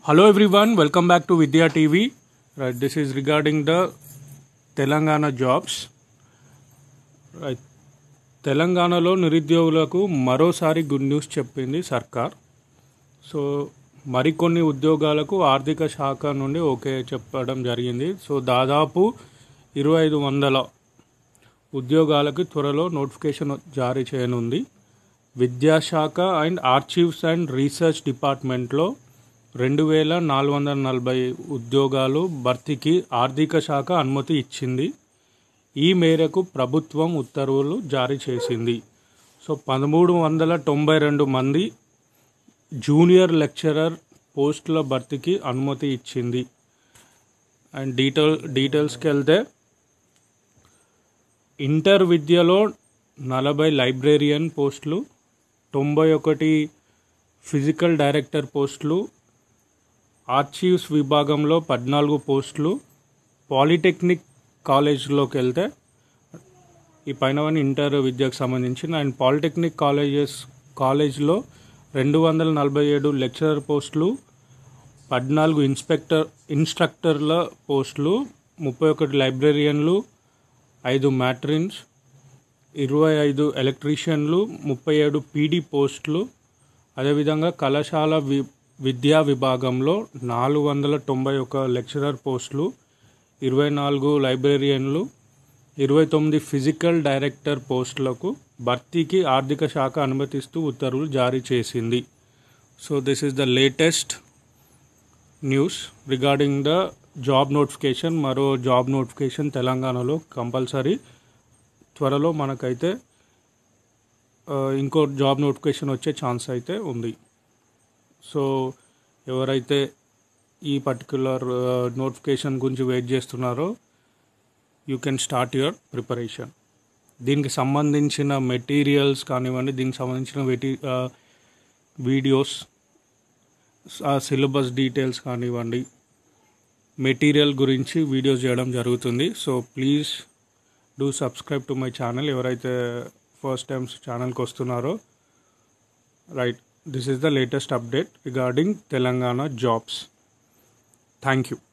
Hello everyone, welcome back to Vidya TV. Right, this is regarding the Telangana jobs right తెలంగాణలో నిరుద్యోగులకు మరోసారి good news చెప్పింది సర్కార్ so మరికొన్ని ఉద్యోగాలకు ఆర్థిక శాఖ నుండి ఓకే చెప్పడం జరిగింది సో దాదాపు ఇరవై ఐదు వందల ఉద్యోగాలకు త్వరలో నోటిఫికేషన్ జారీ చేయనుంది విద్యాశాఖ అండ్ ఆర్చీవ్స్ అండ్ రీసెర్చ్ డిపార్ట్మెంట్లో రెండు వేల నాలుగు వందల నలభై ఉద్యోగాలు భర్తీకి ఆర్థిక శాఖ అనుమతి ఇచ్చింది ఈ మేరకు ప్రభుత్వం ఉత్తర్వులు జారీ చేసింది సో పదమూడు వందల తొంభై రెండు మంది జూనియర్ లెక్చరర్ పోస్టుల భర్తీకి అనుమతి ఇచ్చింది అండ్ డీటెయిల్ డీటెయిల్స్కి వెళ్తే ఇంటర్ విద్యలో నలభై లైబ్రేరియన్ పోస్టులు తొంభై ఒకటి ఫిజికల్ డైరెక్టర్ పోస్టులు ఆర్చీవ్స్ విభాగంలో పద్నాలుగు పోస్టులు పాలిటెక్నిక్ కాలేజ్లోకి వెళ్తే ఈ పైనవన్నీ ఇంటర్ విద్యకు సంబంధించిన అండ్ పాలిటెక్నిక్ కాలేజెస్ కాలేజ్లో రెండు వందల నలభై ఏడు లెక్చరర్ పోస్టులు పద్నాలుగు ఇన్స్పెక్టర్ ఇన్స్ట్రక్టర్ల పోస్టులు ముప్పై ఒకటి లైబ్రేరియన్లు ఐదు మ్యాట్రిన్స్ ఇరవై ఐదు ఎలక్ట్రీషియన్లు ముప్పై ఏడు పీడీ పోస్టులు అదేవిధంగా కళాశాల వి విద్యా విభాగంలో నాలుగు వందల తొంభై ఒక లెక్చరర్ పోస్టులు ఇరవై నాలుగు లైబ్రేరియన్లు ఇరవై తొమ్మిది ఫిజికల్ డైరెక్టర్ పోస్టులకు భర్తీకి ఆర్థిక శాఖ అనుమతిస్తూ ఉత్తర్వులు జారీ చేసింది so this is the latest news regarding the job notification మరో జాబ్ నోటిఫికేషన్ తెలంగాణలో కంపల్సరీ త్వరలో మనకైతే ఆ, ఇంకో జాబ్ నోటిఫికేషన్ వచ్చే ఛాన్స్ అయితే ఉంది సో ఎవరైతే ఈ పర్టికులర్ నోటిఫికేషన్ గురించి వెయిట్ చేస్తున్నారో you can start your preparation దీనికి సంబంధించిన మెటీరియల్స్ కానివ్వండి దీనికి సంబంధించిన వెటి వీడియోస్ సిలబస్ డీటెయిల్స్ కానివ్వండి మెటీరియల్ గురించి వీడియోస్ చేయడం జరుగుతుంది so please do subscribe to my channel ఎవరైతే ఫస్ట్ టైమ్స్ ఛానల్కి వస్తున్నారో right this is the latest update regarding Telangana jobs thank you